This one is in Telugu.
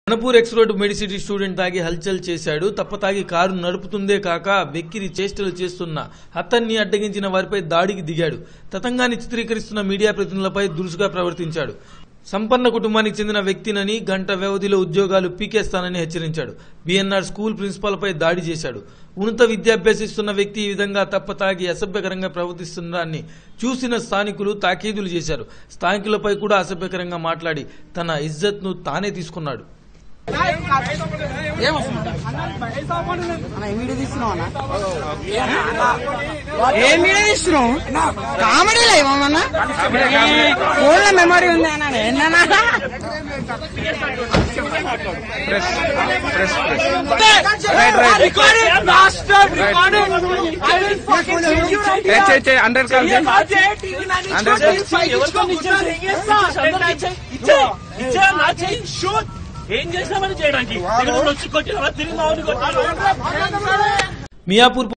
మణపూర్ ఎక్స్ రోడ్ మెడిసిటీ స్టూడెంట్ తాగి హల్చల్ చేశాడు తప్ప తాగి కారు నడుపుతుందే కాక వెక్కిరి చేష్టలు చేస్తున్న అతన్ని అడ్డగించిన వారిపై దాడికి దిగాడు తతంగాన్ని చిత్రీకరిస్తున్న మీడియా ప్రతినిధులపై దురుసుగా ప్రవర్తించాడు సంపన్న కుటుంబానికి చెందిన వ్యక్తినని గంట వ్యవధిలో ఉద్యోగాలు పీకేస్తానని హెచ్చరించాడు బీఎన్ఆర్ స్కూల్ ప్రిన్సిపాల్పై దాడి చేశాడు ఉన్నత విద్యాభ్యాసిస్తున్న వ్యక్తి ఈ విధంగా తప్ప తాగి అసభ్యకరంగా ప్రవర్తిస్తున్నాన్ని చూసిన స్థానికులు తాకీదులు చేశారు స్థానికులపై కూడా అసభ్యకరంగా మాట్లాడి తన ఇజ్జత్ను తానే తీసుకున్నాడు అన్న ఏం వీడియో తీస్తున్నావు అన్న ఏం వీడియో తీస్తున్నావు కామెడీ లేవమ్మన్నా ఫోన్ లో మెమరీ ఉంది అన్న ఏంటన్నా అండర్ కాల్ ఏం చేసినామని చేయడానికి ఇక్కడ వచ్చి కొట్టిన తిరిగి మామూలు కొట్టారు మియాపూర్